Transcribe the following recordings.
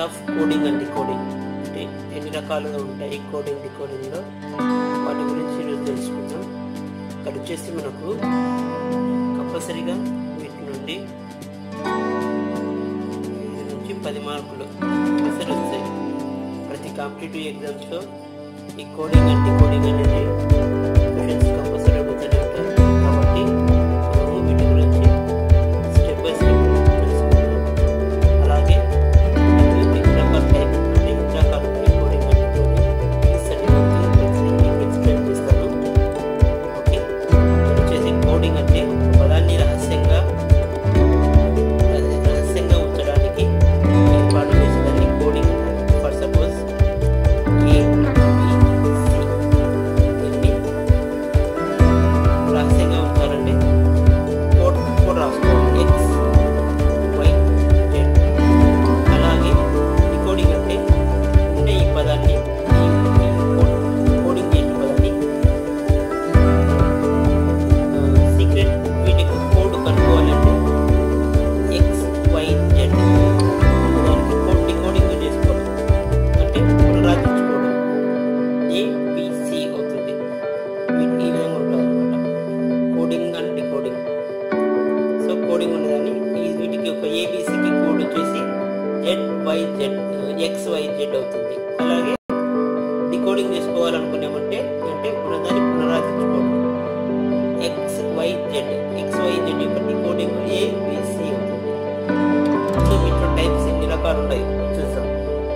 of coding and decoding అంటే ఎన్ని రకాలుగా ఉంటాయి కోడింగ్ డికోడింగ్లో వాటి గురించి ఈరోజు తెలుసుకుందాం ఇక్కడ వచ్చేసి మనకు కంపల్సరీగా వీటి నుండి ఐదు నుంచి పది మార్కులు కంపల్సరీ వస్తాయి ప్రతి కాంపిటేటివ్ ఎగ్జామ్స్లో ఈ కోడింగ్ అండ్ డికోడింగ్ అనేది క్వశ్చన్స్ కంపల్సరీ అడుగుతూనే ఉంటారు కాబట్టి మనము వీటి గురించి స్టెప్ బై స్టెప్ తెలుసుకుందాం అలాగే మీకు ఎన్ని రకాల టైప్ అంటే ఎన్ని రకాల కోడింగ్ అండ్ డికోడింగ్ ఈ సర్టిఫికెట్ ప్రతిదీ మీకు ఎక్స్ప్లెయిన్ చేస్తాను ఓకే ఇప్పుడు వచ్చేసి కోడింగ్ అంటే ఒక పదాన్ని రహస్యంగా అది రహస్యంగా ఉంచడానికి ఏర్పాటు చేసేదాన్ని కోడింగ్ అంటారు for suppose A B, C ఎన్ని రహస్యంగా ఉంచాలంటే కోడ్ కోడ్ రాసుకోవాలి ఎక్స్ వై జెడ్ అలాగే డికోడింగ్ అంటే ఉండే ఈ పదాన్ని ఈ ఈ కోడ్ కోడింగ్ చేసిన పదాన్ని సీక్రెట్ వీటికి కోడ్ కనుక్కోవాలంటే ఎక్స్ వై జెడ్ దానికి కోడ్ డికోడింగ్ చేసుకోవడం అంటే పునరావృతించుకోవడం ఏ బిసి అవుతుంది వీటి ఈ విధంగా ఉంటుంది అనమాట coding and decoding so coding ఉన్నదాన్ని ఈ వీటికి ఒక ఏబిసికి కోడ్ వచ్చేసి Z Y Z X Y Z అవుతుంది అలాగే డికోడింగ్ చేసుకోవాలనుకున్నామంటే అంటే ఉన్నదాన్ని పునరావృతించుకోవడం X Y Z X Y Z యొక్క డికోడింగ్ ఏబిసి అవుతుంది సో వీటిలో టైప్స్ ఎన్ని రకాలు ఉన్నాయి చూద్దాం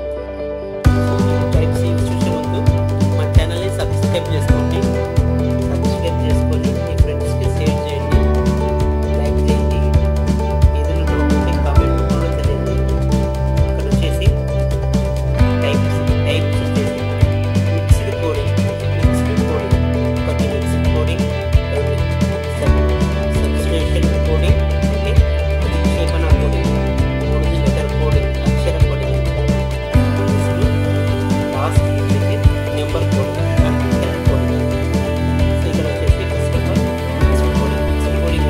టైప్స్ చూసే ముందు మా ఛానల్ని సబ్స్క్రైబ్ చేసుకోండి సబ్స్క్రైబ్ చేసుకొని మీ ఫ్రెండ్స్కి షేర్ చేయండి లైక్ చేయండి ఏదైనా డౌట్ ఉంటే కామెంట్ కూడా తెలియండి ఇక్కడ వచ్చేసి టైప్స్ టైప్స్ వచ్చేసి మిక్స్డ్ కోడింగ్ మిక్స్డ్ కోడింగ్ ఒకటి మిక్స్డ్ కోడింగ్ సబ్స్టేషన్ కోడింగ్ అంటే ప్రతిక్షేపణ కోడింగ్ మూడోది లెటర్ కోడింగ్ అక్షర కోడింగ్ లాస్ట్ వచ్చేసి నెంబర్ కోడింగ్ అక్షర కోడింగ్ సో ఇక్కడ వచ్చేసి first of all mixed coding mixed coding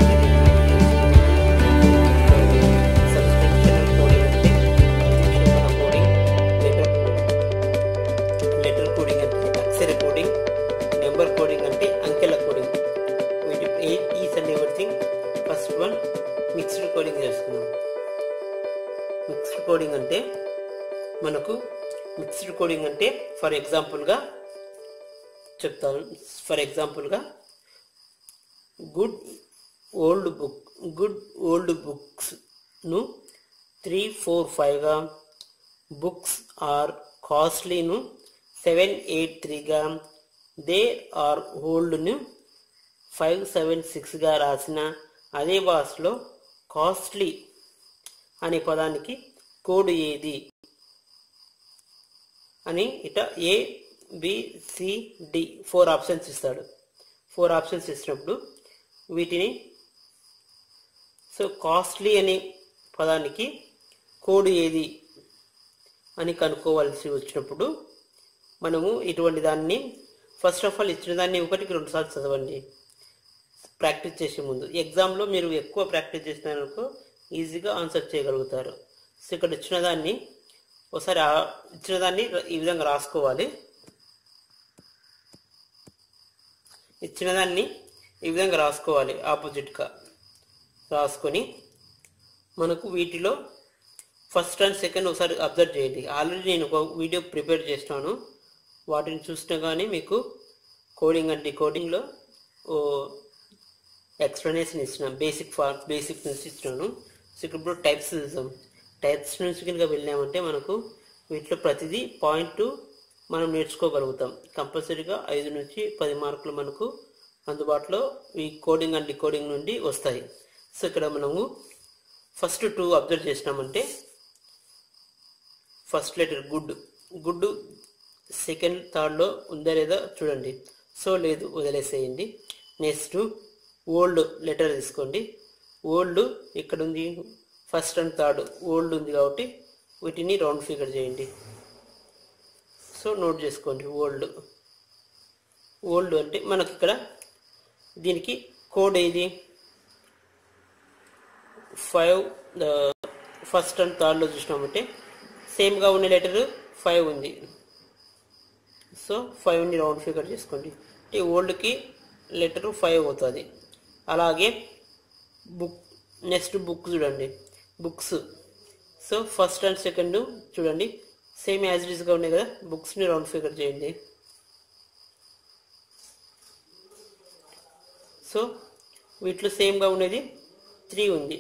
substitution coding అంటే ప్రతిక్షేపణ కోడింగ్ లెటర్ లెటర్ కోడింగ్ అంటే అక్షర కోడింగ్ నెంబర్ కోడింగ్ అంటే అంకెల కోడింగ్ వీటి eight is and everything first one mixed coding చేసుకుందాం మిక్స్డ్ కోడింగ్ అంటే మనకు మిక్స్డ్ కోడింగ్ అంటే ఫర్ ఎగ్జాంపుల్గా చెప్తాను ఫర్ ఎగ్జాంపుల్గా good old book good old బుక్స్ను త్రీ ఫోర్ ఫైవ్గా బుక్స్ ఆర్ కాస్ట్లీను సెవెన్ ఎయిట్ త్రీగా దే ఆర్ ఓల్డ్ను ఫైవ్ సెవెన్ సిక్స్గా రాసిన అదే భాషలో కాస్ట్లీ అనే పదానికి కోడ్ ఏది అని ఇట A B C D four options ఇస్తాడు ఫోర్ ఆప్షన్స్ ఇచ్చినప్పుడు వీటిని సో కాస్ట్లీ అనే పదానికి కోడ్ ఏది అని కనుక్కోవాల్సి వచ్చినప్పుడు మనము ఇటువంటి దాన్ని ఫస్ట్ ఆఫ్ ఆల్ ఇచ్చిన దాన్ని ఒకటికి రెండు సార్లు చదవండి ప్రాక్టీస్ చేసే ముందు ఎగ్జామ్లో మీరు ఎక్కువ ప్రాక్టీస్ చేసినారనుకో ఈజీగా ఆన్సర్ చేయగలుగుతారు సో ఇక్కడ ఇచ్చిన దాన్ని ఒకసారి ఆ- ఇచ్చిన దాన్ని ఈ విధంగా రాసుకోవాలి ఇచ్చిన దాన్ని ఈ విధంగా రాసుకోవాలి ఆపోజిట్గా రాసుకొని మనకు వీటిలో ఫస్ట్ అండ్ సెకండ్ ఒకసారి అబ్జర్వ్ చేయండి ఆల్రెడీ నేను ఒక వీడియో ప్రిపేర్ చేసినాను వాటిని చూసినా కానీ మీకు కోడింగ్ అండ్ డికోడింగ్లో ఓ ఎక్స్ప్లెనేషన్ ఇచ్చిన బేసిక్ ఫార్ బేసిక్ నుంచి ఇచ్చినాను సో ఇప్పుడు టైప్స్ చూద్దాం టైప్స్ నుంచి కనుక వెళ్ళామంటే మనకు వీటిలో ప్రతిదీ పాయింట్ మనం నేర్చుకోగలుగుతాం కంపల్సరీగా ఐదు నుంచి పది మార్కులు మనకు అందుబాటులో ఈ కోడింగ్ అండ్ డికోడింగ్ నుండి వస్తాయి సో ఇక్కడ మనము ఫస్ట్ టూ అబ్జర్వ్ చేసినామంటే first letter good good second థర్డ్లో ఉందా లేదా చూడండి సో లేదు వదిలేసేయండి నెక్స్ట్ ఓల్డ్ లెటర్ తీసుకోండి ఓల్డ్ ఇక్కడ ఉంది ఫస్ట్ అండ్ థర్డ్ ఓల్డ్ ఉంది కాబట్టి వీటిని రౌండ్ ఫిగర్ చేయండి సో నోట్ చేసుకోండి ఓల్డ్ ఓల్డ్ అంటే మనకి ఇక్కడ దీనికి కోడ్ ఏది ఫైవ్ ఫస్ట్ అండ్ థర్డ్లో చూసినామంటే సేమ్గా ఉన్న లెటర్ ఫైవ్ ఉంది సో ఫైవ్ని రౌండ్ ఫిగర్ చేసుకోండి ఈ ఓల్డ్కి లెటర్ ఫైవ్ అవుతుంది అలాగే బుక్ నెక్స్ట్ బుక్ చూడండి books so first and second చూడండి సేమ్ యాజ్ గా ఉన్నాయి కదా బుక్స్ని రౌండ్ ఫిగర్ చేయండి సో వీటిలో సేమ్గా ఉండేది త్రీ ఉంది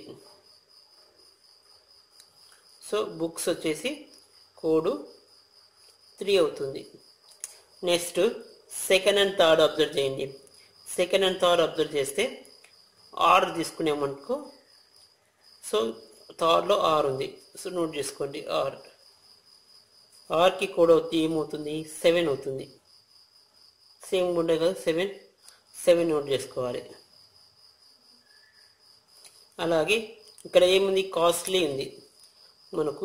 సో బుక్స్ వచ్చేసి కోడ్ త్రీ అవుతుంది next second and third observe చేయండి సెకండ్ అండ్ థర్డ్ అబ్జర్వ్ చేస్తే ఆర్ తీసుకునేమనుకో సో థర్డ్లో ఆర్ ఉంది సో నోట్ చేసుకోండి ఆర్ ఆర్కి కోడ్ అవుతుంది ఏమవుతుంది సెవెన్ అవుతుంది సేమ్ ఉండే కదా సెవెన్ సెవెన్ నోట్ చేసుకోవాలి అలాగే ఇక్కడ ఏముంది కాస్ట్లీ ఉంది మనకు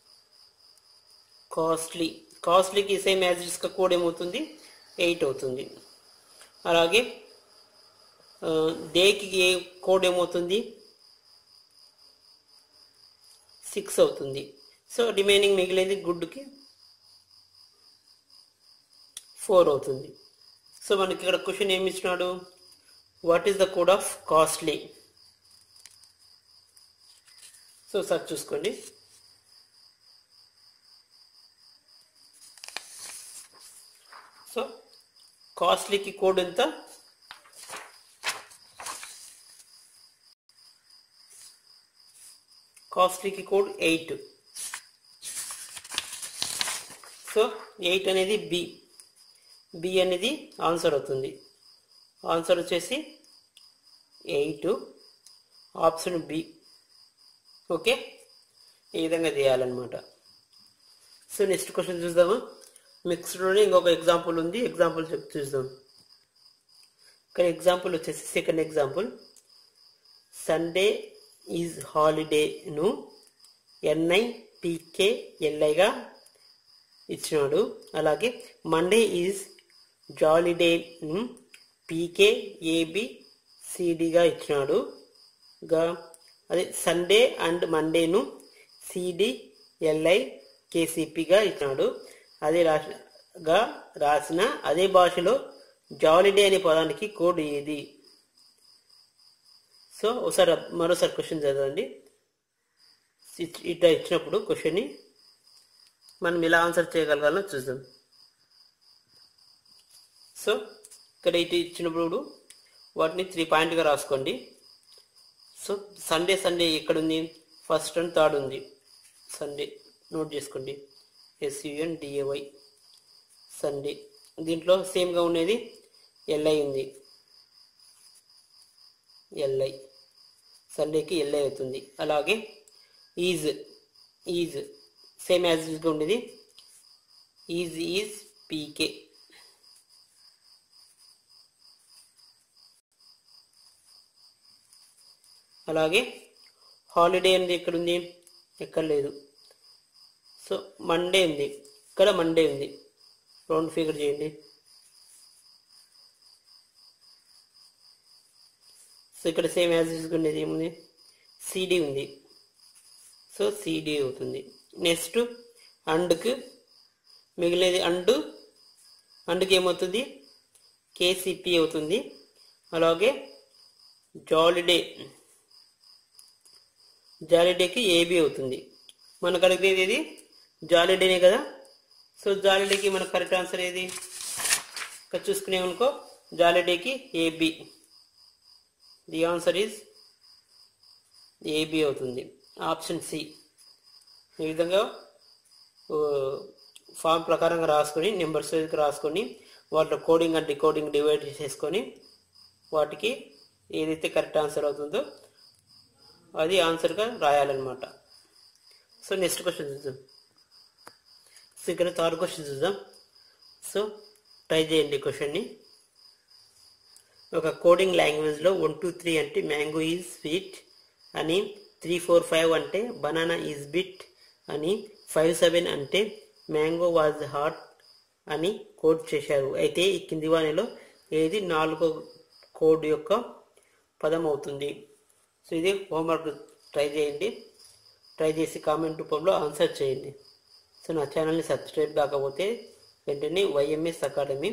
కాస్ట్లీ కాస్ట్లీకి సేమ్ యాజ్ ఇస్క కోడ్ ఏమవుతుంది ఎయిట్ అవుతుంది అలాగే డేకి ఏ కోడ్ ఏమవుతుంది సిక్స్ అవుతుంది సో రిమైనింగ్ మిగిలేది గుడ్కి ఫోర్ అవుతుంది సో మనకి ఇక్కడ క్వశ్చన్ ఏమి ఇచ్చినాడు what is the code of costly so sir చూసుకోండి సో కాస్ట్లీకి కోడ్ ఎంత కాస్ట్లీకి కోడ్ ఎయిట్ సో ఎయిట్ అనేది బి బి అనేది ఆన్సర్ అవుతుంది ఆన్సర్ వచ్చేసి ఎయిట్ ఆప్షన్ బి ఓకే ఈ విధంగా చేయాలన్నమాట సో నెక్స్ట్ క్వశ్చన్ చూద్దామా మిక్స్డ్లోనే ఇంకొక ఎగ్జాంపుల్ ఉంది ఎగ్జాంపుల్ చెప్ చూద్దాం ఇక్కడ ఎగ్జాంపుల్ వచ్చేసి సెకండ్ ఎగ్జాంపుల్ సండే ఈజ్ హాలిడేను ఎన్ఐ పీకే ఎల్ఐగా ఇచ్చినాడు అలాగే మండే ఈజ్ జాలిడేను పీకే ఏబి సిడిగా ఇచ్చినాడు గా అదే సండే అండ్ మండేను సిడి ఎల్ఐ కేసిపిగా ఇచ్చినాడు అదే రాసిగా రాసిన అదే భాషలో జాలిడే అనే పదానికి కోడ్ ఏది సో ఒకసారి మరోసారి క్వశ్చన్ చదవండి ఇచ్- ఇట్లా ఇచ్చినప్పుడు క్వశ్చన్ని మనం ఎలా ఆన్సర్ చేయగలగాలో చూద్దాం సో ఇక్కడ ఇటు ఇచ్చినప్పుడు వాటిని త్రీ పాయింట్గా రాసుకోండి సో సండే సండే ఎక్కడ ఉంది ఫస్ట్ అండ్ థర్డ్ ఉంది సండే నోట్ చేసుకోండి ఎస్యుఎన్ డిఏవై సండే దీంట్లో సేమ్గా ఉండేది ఎల్ఐ ఉంది ఎల్ఐ సండేకి ఎల్ఐ అవుతుంది అలాగే ఈజ్ ఈజ్ సేమ్ యాజ్ గా ఉండేది ఈజ్ ఈజ్ పీకే అలాగే హాలిడే అనేది ఎక్కడ ఉంది ఎక్కడ లేదు సో మండే ఉంది ఇక్కడ మండే ఉంది రౌండ్ ఫిగర్ చేయండి సో ఇక్కడ సేమ్ యాజ్ ఉండేది ఏముంది సిడి ఉంది సో సిడి అవుతుంది నెక్స్ట్ అండ్కి మిగిలేది అండ్ అండ్కి ఏమవుతుంది కేసిపి అవుతుంది అలాగే జాలిడే జాలిడేకి ఏబి అవుతుంది మనకు అడిగేది ఏది జాలిడేనే కదా సో జాలిడేకి మన కరెక్ట్ ఆన్సర్ ఏది ఇక్కడ చూసుకునేమనుకో జాలిడేకి AB the answer is AB అవుతుంది ఆప్షన్ సి ఈ విధంగా ఫామ్ ప్రకారంగా రాసుకొని నెంబర్స్ రాసుకొని వాటిలో కోడింగ్ అండ్ డికోడింగ్ డివైడ్ చేసుకొని వాటికి ఏదైతే కరెక్ట్ ఆన్సర్ అవుతుందో అది ఆన్సర్గా రాయాలన్నమాట సో నెక్స్ట్ క్వశ్చన్ చూద్దాం సో ఇక్కడ థర్డ్ క్వశ్చన్ చూద్దాం సో ట్రై చేయండి క్వశ్చన్ని ఒక కోడింగ్ లాంగ్వేజ్లో వన్ టూ త్రీ అంటే మ్యాంగో ఈజ్ స్వీట్ అని త్రీ ఫోర్ ఫైవ్ అంటే బనానా ఈజ్ బిట్ అని ఫైవ్ సెవెన్ అంటే మ్యాంగో వాజ్ హాట్ అని కోడ్ చేశారు అయితే ఈ కింది వాణిలో ఏది నాలుగో కోడ్ యొక్క పదం అవుతుంది సో ఇది హోంవర్క్ ట్రై చేయండి ట్రై చేసి కామెంట్ రూపంలో ఆన్సర్ చేయండి సో నా ఛానల్ని సబ్స్క్రైబ్ కాకపోతే వెంటనే YMS academy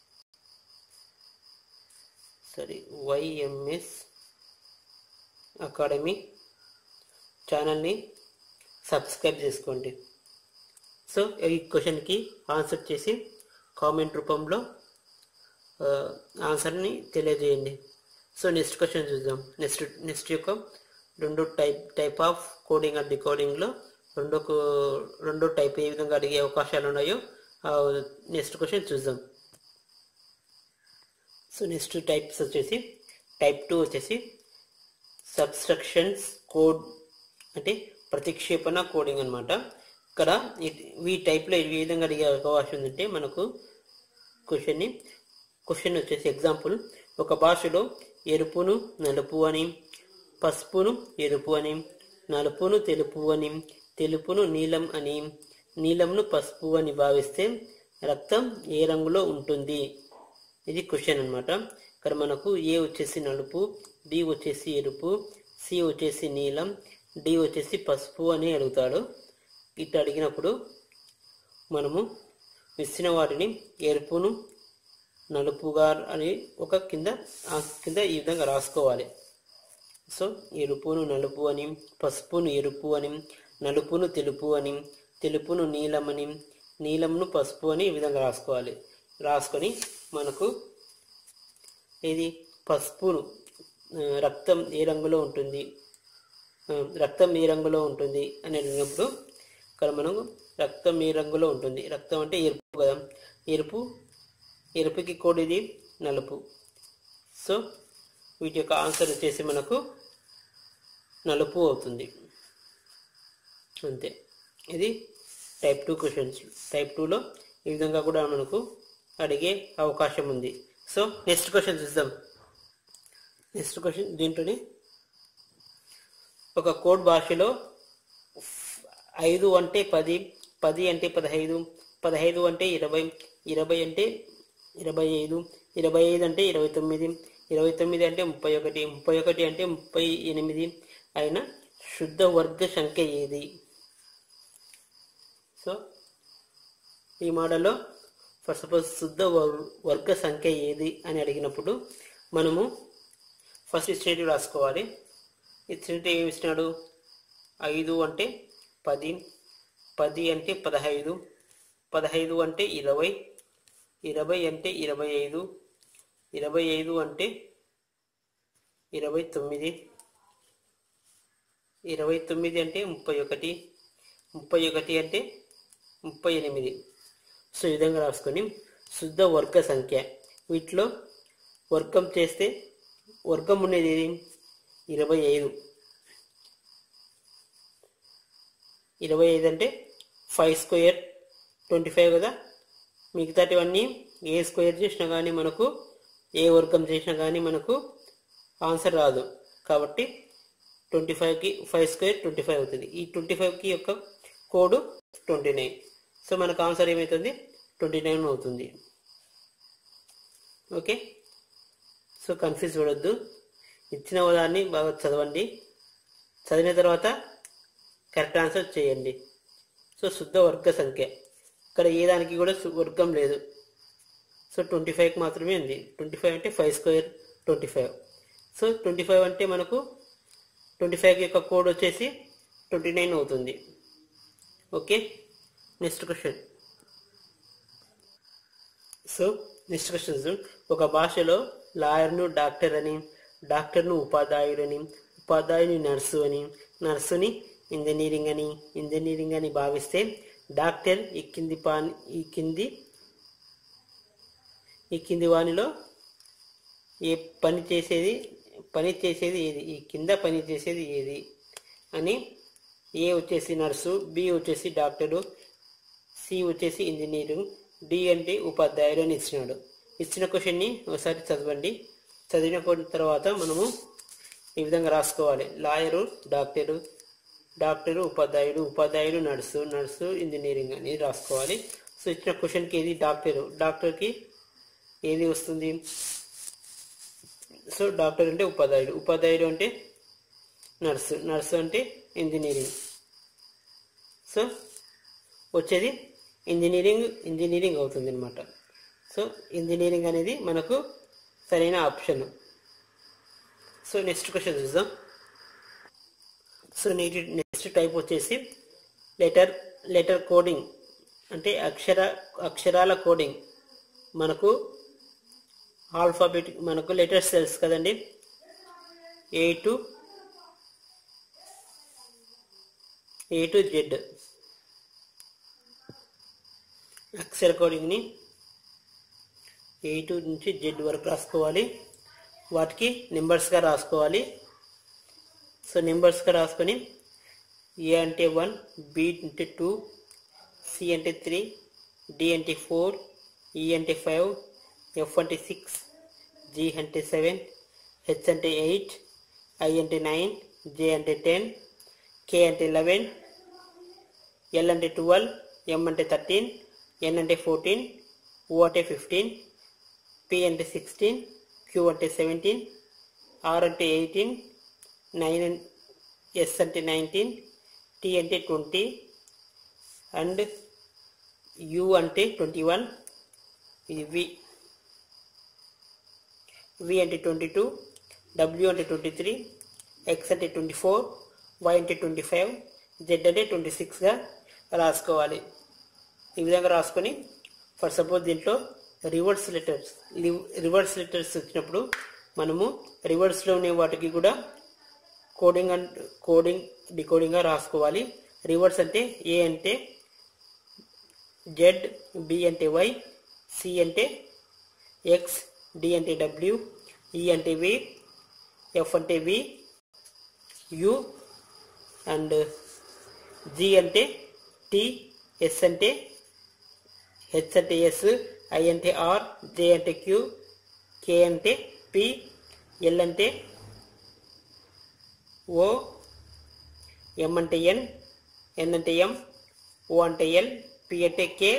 sorry YMS academy ఛానల్ని సబ్స్క్రైబ్ చేసుకోండి సో ఈ క్వశ్చన్కి ఆన్సర్ చేసి కామెంట్ రూపంలో ఆ, ఆన్సర్ని తెలియజేయండి సో నెక్స్ట్ క్వశ్చన్ చూద్దాం నెక్స్ట్ నెక్స్ట్ యొక్క రెండు type type of coding and డికోడింగ్లో రెండో కో- రెండో టైప్ ఏ విధంగా అడిగే అవకాశాలు ఉన్నాయో నెక్స్ట్ క్వశ్చన్ చూద్దాం సో నెక్స్ట్ టైప్స్ వచ్చేసి టైప్ టూ వచ్చేసి సబ్స్ట్రక్షన్స్ కోడ్ అంటే ప్రతిక్షేపణ కోడింగ్ అన్నమాట ఇక్కడ ఈ- ఈ టైప్లో ఏ విధంగా అడిగే అవకాశం ఉందంటే మనకు క్వశ్చన్ని క్వశ్చన్ వచ్చేసి ఎగ్జాంపుల్ ఒక భాషలో ఎరుపును నలుపు అని పసుపును ఎరుపు అని నలుపును తెలుపు అని తెలుపును నీలం అని నీలంను పసుపు అని భావిస్తే రక్తం ఏ రంగులో ఉంటుంది ఇది క్వశ్చన్ అన్నమాట ఇక్కడ మనకు ఏ వచ్చేసి నలుపు బి వచ్చేసి ఎరుపు సి వచ్చేసి నీలం డి వచ్చేసి పసుపు అని అడుగుతాడు ఇట్లా అడిగినప్పుడు మనము ఇచ్చిన వాటిని ఎరుపును నలుపుగా అని ఒక కింద ఆ కింద ఈ విధంగా రాసుకోవాలి సో ఎరుపును నలుపు అని పసుపును ఎరుపు అని నలుపును తెలుపు అని తెలుపును నీలమని నీలంను పసుపు అని ఈ విధంగా రాసుకోవాలి రాసుకొని మనకు ఇది పసుపును ఆ, రక్తం ఏ రంగులో ఉంటుంది ఆ, రక్తం ఏ రంగులో ఉంటుంది అని అడిగినప్పుడు ఇక్కడ మనం రక్తం ఏ రంగులో ఉంటుంది రక్తం అంటే ఎరుపు కదా ఎరుపు ఎరుపుకి కోడ్ ఇది నలుపు సో వీటి యొక్క ఆన్సర్ వచ్చేసి మనకు నలుపు అవుతుంది అంతే ఇది టైప్ టూ క్వశ్చన్స్ టైప్ టూలో ఈ విధంగా కూడా మనకు అడిగే అవకాశం ఉంది సో నెక్స్ట్ క్వశ్చన్ చూద్దాం నెక్స్ట్ క్వశ్చన్ దీంట్లోని ఒక కోడ్ భాషలో ఐదు అంటే పది పది అంటే పదహైదు పదహైదు అంటే ఇరవై ఇరవై అంటే ఇరవై ఐదు ఇరవై ఐదు అంటే ఇరవై తొమ్మిది ఇరవై తొమ్మిది అంటే ముప్పై ఒకటి ముప్పై ఒకటి అంటే ముప్పై ఎనిమిది అయిన శుద్ధ వర్గ సంఖ్య ఏది సో ఈ మోడల్లో ఫస్ట్ ఆఫ్ ఆల్ శుద్ధ వర్- వర్గ సంఖ్య ఏది అని అడిగినప్పుడు మనము ఫస్ట్ ఇచ్చినట్టు రాసుకోవాలి ఇచ్చినట్టు ఏమి ఇచ్చినాడు ఐదు అంటే పది పది అంటే పదహైదు పదహైదు అంటే ఇరవై ఇరవై అంటే ఇరవై ఐదు ఇరవై ఐదు అంటే ఇరవై తొమ్మిది ఇరవై తొమ్మిది అంటే ముప్పై ఒకటి ముప్పై ఒకటి అంటే ముప్పై ఎనిమిది సో ఈ విధంగా రాసుకొని శుద్ధ వర్గ సంఖ్య వీటిలో వర్గం చేస్తే వర్గం ఉండేది ఏది ఇరవై ఐదు ఇరవై ఐదు అంటే ఫైవ్ స్క్వేర్ ట్వంటీ ఫైవ్ కదా మిగతాటివన్నీ ఏ స్క్వేర్ చేసినా కానీ మనకు ఏ వర్గం చేసినా కానీ మనకు ఆన్సర్ రాదు కాబట్టి ట్వంటీ ఫైవ్కి ఫైవ్ స్క్వేర్ ట్వంటీ ఫైవ్ అవుతుంది ఈ ట్వంటీ ఫైవ్కి యొక్క కోడ్ ట్వంటీ నైన్ సో మనకు ఆన్సర్ ఏమవుతుంది ట్వంటీ నైన్ అవుతుంది ఓకే సో కన్ఫ్యూజ్ పడొద్దు ఇచ్చిన దాన్ని బాగా చదవండి చదివిన తర్వాత కరెక్ట్ ఆన్సర్ చేయండి సో శుద్ధ వర్గ సంఖ్య ఇక్కడ ఏ దానికి కూడా సు- వర్గం లేదు సో ట్వంటీ ఫైవ్కి మాత్రమే ఉంది ట్వంటీ ఫైవ్ అంటే five square twenty five so twenty five అంటే మనకు ట్వంటీ ఫైవ్ యొక్క కోడ్ వచ్చేసి ట్వంటీ నైన్ అవుతుంది okay next question so next question ఒక భాషలో లాయర్ను డాక్టర్ అని డాక్టర్ను ఉపాధ్యాయుడని ఉపాధ్యాయుని నర్సు అని నర్సుని ఇంజనీరింగ్ అని ఇంజనీరింగ్ అని భావిస్తే డాక్టర్ ఈ కింది పాని ఈ కింది ఈ కింది వానిలో ఏ పని చేసేది పని చేసేది ఏది ఈ కింద పని చేసేది ఏది అని ఏ వచ్చేసి నర్సు బి వచ్చేసి డాక్టరు సి వచ్చేసి ఇంజనీరు డి అంటే ఉపాధ్యాయుడు అని ఇచ్చినాడు ఇచ్చిన క్వశ్చన్ని ఒకసారి చదవండి చదివిన కొ- తర్వాత మనము ఈ విధంగా రాసుకోవాలి లాయరు డాక్టరు డాక్టరు ఉపాధ్యాయుడు ఉపాధ్యాయుడు నర్సు నర్సు ఇంజనీరింగ్ అని రాసుకోవాలి సో ఇచ్చిన క్వశ్చన్కి ఏది డాక్టరు డాక్టర్కి ఏది వస్తుంది సో డాక్టర్ అంటే ఉపాధ్యాయుడు ఉపాధ్యాయుడు అంటే నర్సు నర్సు అంటే ఇంజనీరింగ్ సో వచ్చేది ఇంజనీరింగ్ ఇంజనీరింగ్ అవుతుంది అనమాట సో ఇంజనీరింగ్ అనేది మనకు సరైన ఆప్షన్ సో నెక్స్ట్ క్వశ్చన్ చూద్దాం సో నీటి నెక్స్ట్ టైప్ వచ్చేసి లెటర్ లెటర్ కోడింగ్ అంటే అక్షర అక్షరాల కోడింగ్ మనకు ఆల్ఫాబెట్ మనకు లెటర్స్ తెలుసు కదండి A to A to Z అక్షర కోడింగ్ని ఏ టు నుంచి జెడ్ వరకు రాసుకోవాలి వాటికి నెంబర్స్గా రాసుకోవాలి సో నెంబర్స్గా రాసుకొని ఏ అంటే వన్ బి అంటే టూ సి అంటే త్రీ డి అంటే ఫోర్ ఈ అంటే ఫైవ్ ఎఫ్ అంటే సిక్స్ జి అంటే సెవెన్ హెచ్ అంటే ఎయిట్ ఐ అంటే నైన్ జే అంటే టెన్ కే అంటే లెవెన్ ఎల్ అంటే ట్వెల్వ్ ఎం అంటే థర్టీన్ ఎన్ అంటే ఫోర్టీన్ ఓ అంటే ఫిఫ్టీన్ పి అంటే సిక్స్టీన్ క్యూ అంటే సెవెంటీన్ ఆర్ అంటే ఎయిటీన్ నైన్ ఎస్ అంటే నైన్టీన్ టీ అంటే ట్వంటీ అండ్ యు అంటే ట్వంటీ వన్ ఇది వి వి అంటే ట్వంటీ టూ డబ్ల్యూ అంటే ట్వంటీ త్రీ ఎక్స్ అంటే ట్వంటీ ఫోర్ వై అంటే ట్వంటీ ఫైవ్ జెడ్ అంటే ట్వంటీ సిక్స్గా రాసుకోవాలి ఈ విధంగా రాసుకొని ఫర్ సపోజ్ దీంట్లో రివర్స్ లెటర్స్ రివర్స్ లెటర్స్ వచ్చినప్పుడు మనము రివర్స్లో ఉండే వాటికి కూడా కోడింగ్ అండ్ కోడింగ్ డికోడింగ్గా రాసుకోవాలి రివర్స్ అంటే ఏ అంటే జెడ్ బి అంటే వై సి అంటే ఎక్స్ డి అంటే డబ్ల్యూ ఈ అంటే వి ఎఫ్ అంటే వి యు అండ్ జి అంటే టి ఎస్ అంటే హెచ్ అంటే ఎస్ ఐ అంటే ఆర్ జే అంటే క్యూ కే అంటే పి ఎల్ అంటే ఓ ఎం అంటే ఎన్ ఎన్ అంటే ఎం ఓ అంటే ఎల్ పి అంటే కే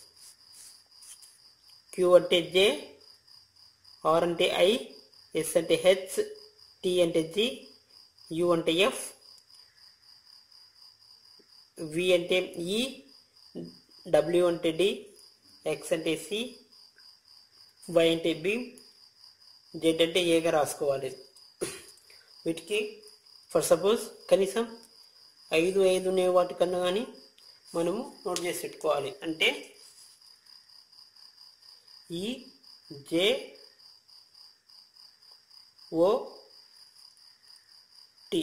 క్యూ అంటే జే ఆర్ అంటే ఐ ఎస్ అంటే హెచ్ టి అంటే జి యు అంటే ఎఫ్ వి అంటే ఈ డబ్ల్యూ అంటే డి ఎక్స్ అంటే సి వై అంటే బి జెడ్ అంటే ఏగా రాసుకోవాలి వీటికి ఫర్ సపోజ్ కనీసం ఐదు ఐదు ఉండే వాటికన్నా కానీ మనము నోట్ చేసి పెట్టుకోవాలి అంటే E J O T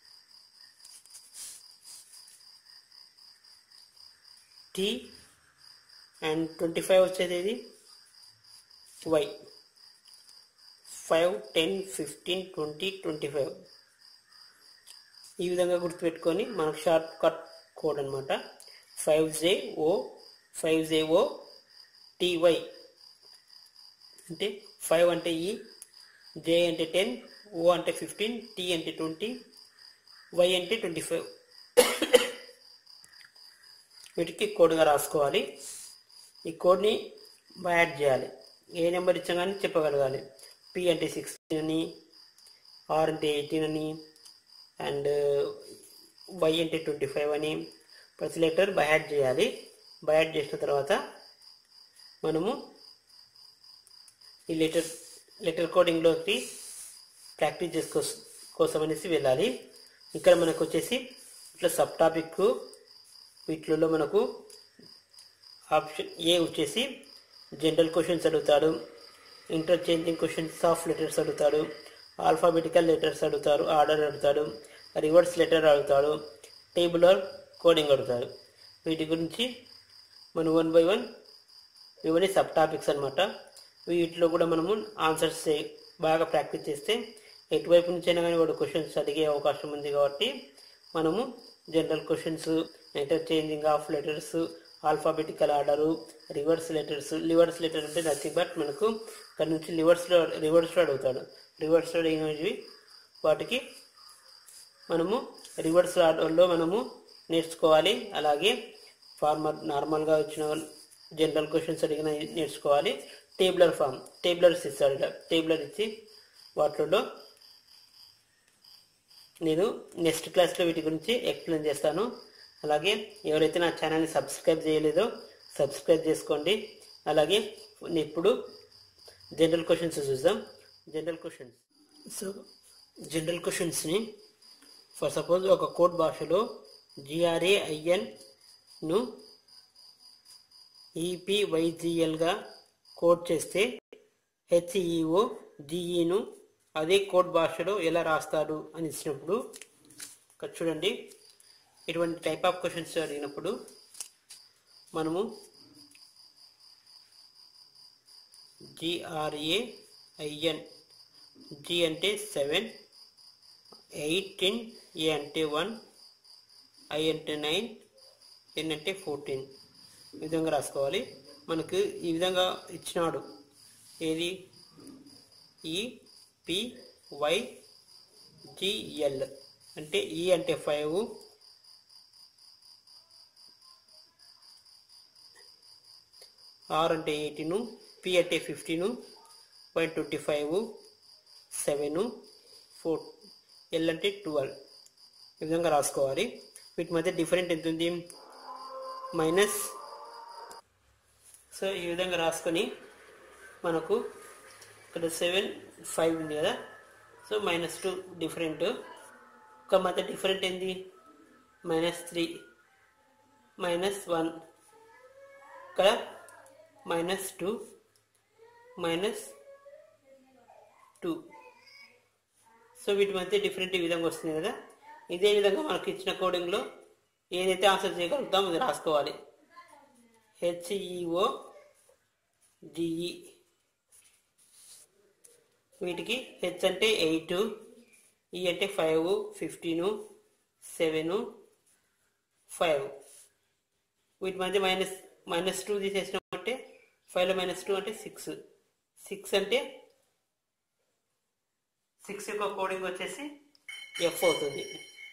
T and twenty five వచ్చేది ఇది Y five ten fifteen twenty twenty five ఈ విధంగా గుర్తుపెట్టుకొని మనకు షార్ట్ కట్ కోడ్ అనమాట five J O five J O TY అంటే ఫైవ్ అంటే ఈ జే అంటే టెన్ ఓ అంటే ఫిఫ్టీన్ టీ అంటే ట్వంటీ వై అంటే ట్వంటీ ఫైవ్ వీటికి కోడ్గా రాసుకోవాలి ఈ కోడ్ని యాడ్ చేయాలి ఏ నెంబర్ ఇచ్చామని చెప్పగలగాలి పి అంటే సిక్స్టీన్ అని ఆర్ అంటే ఎయిటీన్ అని అండ్ వై అంటే ట్వంటీ ఫైవ్ అని ప్రతి లెటర్ బయాడ్ చేయాలి బయాడ్ చేసిన తర్వాత మనము ఈ లెటర్ లెటర్ కోడింగ్లోకి ప్రాక్టీస్ చేసుకో కోసం అనేసి వెళ్ళాలి ఇక్కడ మనకు వచ్చేసి ఇట్లా సబ్ టాపిక్ వీటిలో మనకు ఆప్షన్ ఏ వచ్చేసి జనరల్ క్వశ్చన్స్ అడుగుతాడు ఇంటర్చేంజింగ్ క్వశ్చన్స్ ఆఫ్ లెటర్స్ అడుగుతాడు ఆల్ఫాబెటికల్ లెటర్స్ అడుగుతారు ఆర్డర్ అడుగుతాడు రివర్స్ లెటర్ అడుగుతాడు టేబులర్ కోడింగ్ అడుగుతాడు వీటి గురించి మనం వన్ బై వన్ ఇవన్నీ సబ్ టాపిక్స్ అనమాట వీటిలో కూడా మనము ఆన్సర్స్ బాగా ప్రాక్టీస్ చేస్తే ఎటువైపు నుంచైనా కానీ వాడు క్వశ్చన్స్ అడిగే అవకాశం ఉంది కాబట్టి మనము general questions interchanging of letters alphabetical order reverse letters reverse letter అంటే నథింగ్ బట్ మనకు ఇక్కడ నుంచి రివర్స్లో రివర్స్లో అడుగుతాడు రివర్స్లో అడిగినవి వాటికి మనము రివర్స్ ఆర్డర్లో మనము నేర్చుకోవాలి అలాగే ఫార్మర్ నార్మల్గా వచ్చిన జనరల్ క్వశ్చన్స్ అడిగిన నేర్చుకోవాలి టేబులర్ ఫామ్ టేబులర్స్ ఇస్తాడు ఇలా టేబులర్ ఇచ్చి వాటిలో నేను నెక్స్ట్ క్లాస్లో వీటి గురించి ఎక్స్ప్లెయిన్ చేస్తాను అలాగే ఎవరైతే నా ఛానల్ని సబ్స్క్రైబ్ చేయలేదో సబ్స్క్రైబ్ చేసుకోండి అలాగే ఇప్పుడు జనరల్ క్వశ్చన్స్ చూద్దాం జనరల్ క్వశ్చన్స్ సో జనరల్ క్వశ్చన్స్ని ఫర్ సపోజ్ ఒక కోడ్ భాషలో జిఆర్ఏ ఐఎన్ను ఈపీవైజిఎల్గా కోడ్ చేస్తే హెచ్ఈఓ జిఈను అదే కోడ్ భాషలో ఎలా రాస్తారు అని ఇచ్చినప్పుడు ఇక్కడ చూడండి ఇటువంటి టైప్ ఆఫ్ క్వశ్చన్స్ అడిగినప్పుడు మనము జిఆర్ఏ ఐఎన్ జి అంటే సెవెన్ ఎయిటీన్ ఏ అంటే వన్ ఐ అంటే నైన్ ఎన్ అంటే ఫోర్టీన్ ఈ విధంగా రాసుకోవాలి మనకు ఈ విధంగా ఇచ్చినాడు ఏది ఈ పి వై జిఎల్ అంటే ఈ అంటే ఫైవ్ ఆర్ అంటే ఎయిటీను పి అంటే fifteen Y twenty five seven four L అంటే ట్వెల్వ్ ఈ విధంగా రాసుకోవాలి వీటి మధ్య డిఫరెంట్ ఎంత ఉంది మైనస్ సో ఈ విధంగా రాసుకొని మనకు ఇక్కడ సెవెన్ ఫైవ్ ఉంది కదా సో మైనస్ టూ డిఫరెంట్ ఒక మధ్య డిఫరెంట్ ఏంది మైనస్ త్రీ మైనస్ వన్ ఇక్కడ minus two minus two so వీటి మధ్య డిఫరెంట్ ఈ విధంగా వస్తుంది కదా ఇదే విధంగా మనకు ఇచ్చిన కోడింగ్లో ఏదైతే ఆన్సర్ చేయగలుగుతామో అది రాసుకోవాలి హెచ్ఈఓ డిఈ వీటికి హెచ్ అంటే ఎయిట్ ఈ అంటే ఫైవ్ ఫిఫ్టీను సెవెను ఫైవ్ వీటి మధ్య మైనస్ మైనస్ టూ తీసేసినాం అంటే ఫైవ్లో మైనస్ టూ అంటే సిక్స్ సిక్స్ అంటే సిక్స్ యొక్క కోడింగ్ వచ్చేసి ఎఫ్ అవుతుంది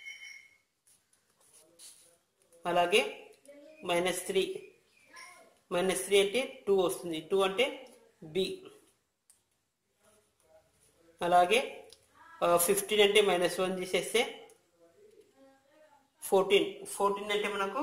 అలాగే మైనస్ త్రీ మైనస్ త్రీ అంటే టూ వస్తుంది టూ అంటే బి అలాగే ఫిఫ్టీన్ అంటే మైనస్ వన్ తీసేస్తే ఫోర్టీన్ ఫోర్టీన్ అంటే మనకు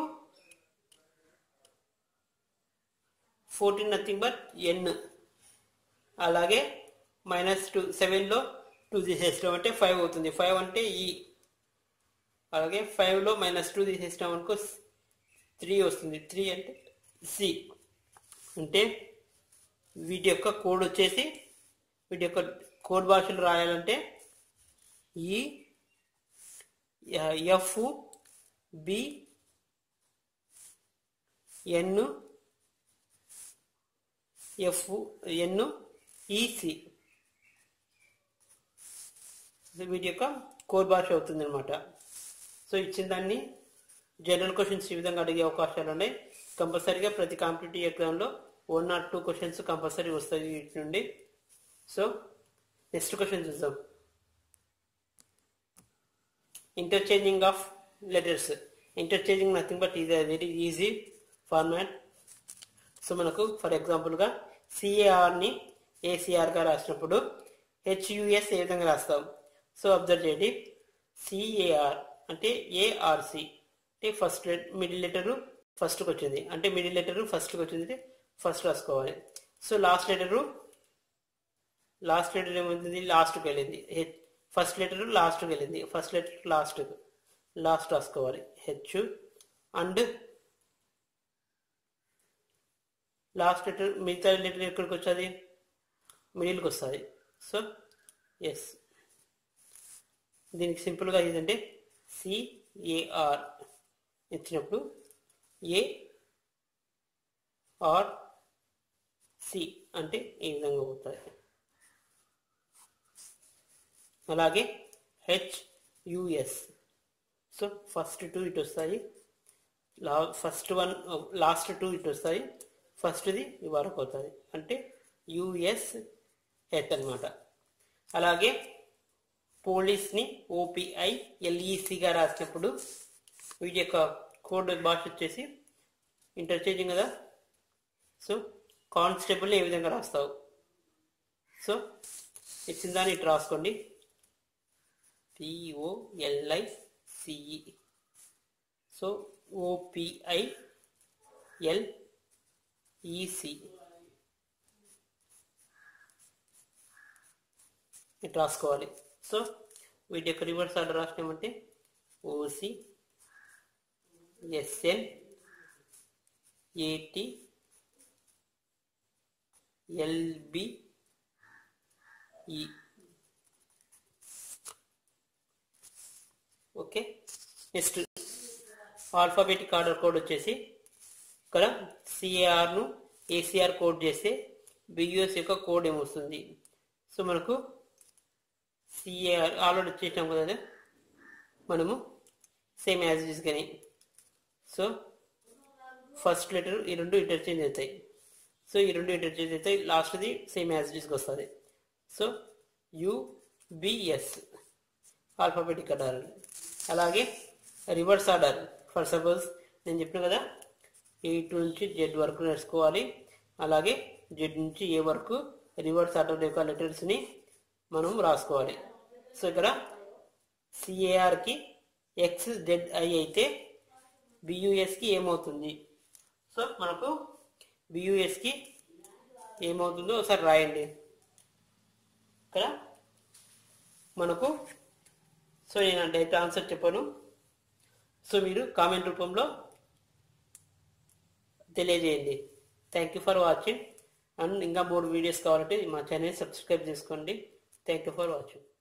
ఫోర్టీన్ నథింగ్ బట్ ఎన్ అలాగే మైనస్ టూ సెవెన్లో టూ తీసేసినాం అంటే ఫైవ్ అవుతుంది ఫైవ్ అంటే ఈ అలాగే ఫైవ్లో మైనస్ టూ తీసేసినాం అనుకో త్రీ వస్తుంది త్రీ అంటే సి అంటే వీటి యొక్క కోడ్ వచ్చేసి వీటి యొక్క కోడ్ భాషలు రాయాలంటే ఈ F B N F N EC వీటి యొక్క కోర్ భాష అవుతుంది అనమాట సో ఇచ్చిన దాన్ని జనరల్ క్వశ్చన్స్ ఈ విధంగా అడిగే అవకాశాలు ఉన్నాయి కంపల్సరీగా ప్రతి కాంపిటేటివ్ ఎగ్జామ్లో one or two questions compulsory వస్తాయి వీటి నుండి సో నెక్స్ట్ క్వశ్చన్ చూద్దాం interchanging of letters interchanging nothing but ఇది వెరీ ఈజీ ఫార్మాట్ సో మనకు ఫర్ ఎగ్జాంపుల్గా సిఏఆర్ని ఏసీఆర్గా రాసినప్పుడు హెచ్యుఎస్ ఏ విధంగా రాస్తాం సో అబ్జర్వ్ చేయండి సిఏఆర్ అంటే ఏఆర్సి అంటే ఫస్ట్ మిడిల్ లెటరు ఫస్ట్కి వచ్చింది అంటే మిడిల్ లెటరు ఫస్ట్కి వచ్చింది ఫస్ట్ రాసుకోవాలి so last letter last letter ఏమైంది లాస్ట్కి వెళ్ళింది హెచ్ ఫస్ట్ లెటర్ లాస్ట్కి వెళ్ళింది ఫస్ట్ లెటర్ లాస్ట్ లాస్ట్ రాసుకోవాలి హెచ్ అండ్ లాస్ట్ లెటర్ మిగతా లెటర్ ఎక్కడికి వచ్చేది మిడిల్కి వస్తుంది సో ఎస్ దీనికి సింపుల్గా ఏదంటే సిఏఆర్ ఇచ్చినప్పుడు ఏ ఆర్ సి అంటే ఈ విధంగా పోతుంది అలాగే H US so first two ఇటు వస్తాయి లా ఫస్ట్ వన్ లాస్ట్ టూ ఇటు వస్తాయి ఫస్ట్ది ఈ వరకు అవుతుంది అంటే యుఎస్ హెచ్ అనమాట అలాగే పోలీస్ని ఓపిఐ ఎల్ఈసిగా రాసినప్పుడు వీటి యొక్క కోడ్ భాష వచ్చేసి ఇంటర్చేంజింగ్ కదా సో కానిస్టేబుల్ ఏ విధంగా రాస్తావు సో ఇచ్చిన దాన్ని ఇటు రాసుకోండి POLI CE so OPI L EC ఇట్లా రాసుకోవాలి సో వీటి యొక్క రివర్స్ ఆర్డర్ రాసినామంటే OC SN AT LB E okay next alphabetic order code వచ్చేసి ఇక్కడ సిఏఆర్ను ఏసీఆర్ కోడ్ చేస్తే బియూఎస్ యొక్క కోడ్ ఏమొస్తుంది సో మనకు సిఏఆర్ ఆల్రెడీ చేసినాం కదా అదే మనము సేమ్ యాజ్ ఇస్ కానీ సో ఫస్ట్ లెటర్ ఈ రెండు ఇంటర్చేంజ్ అవుతాయి సో ఈ రెండు ఇంటర్చేంజ్ అవుతాయి లాస్ట్ది సేమ్ యాజ్ ఇస్కి వస్తుంది సో యుబిఎస్ ఆల్ఫాబెటిక్ ఆర్డర్ అలాగే రివర్స్ ఆర్డర్ ఫర్ సపోజ్ నేను చెప్పిన కదా ఎయిట్ నుంచి జెడ్ వరకు నేర్చుకోవాలి అలాగే జెడ్ నుంచి ఏ వరకు రివర్స్ ఆర్డర్ యొక్క లెటర్స్ని మనం రాసుకోవాలి సో ఇక్కడ సిఏఆర్కి ఎక్స్ జెడ్ ఐ అయితే బియుఎస్కి ఏమవుతుంది సో మనకు బియుఎస్కి ఏమవుతుందో ఒకసారి రాయండి ఇక్కడ మనకు సో నేను డైరెక్ట్ ఆన్సర్ చెప్పాను సో మీరు కామెంట్ రూపంలో తెలియజేయండి thank you for watching and ఇంకా మూడు వీడియోస్ కావాలంటే మా ఛానల్ సబ్స్క్రైబ్ చేసుకోండి థ్యాంక్ యూ ఫర్ వాచింగ్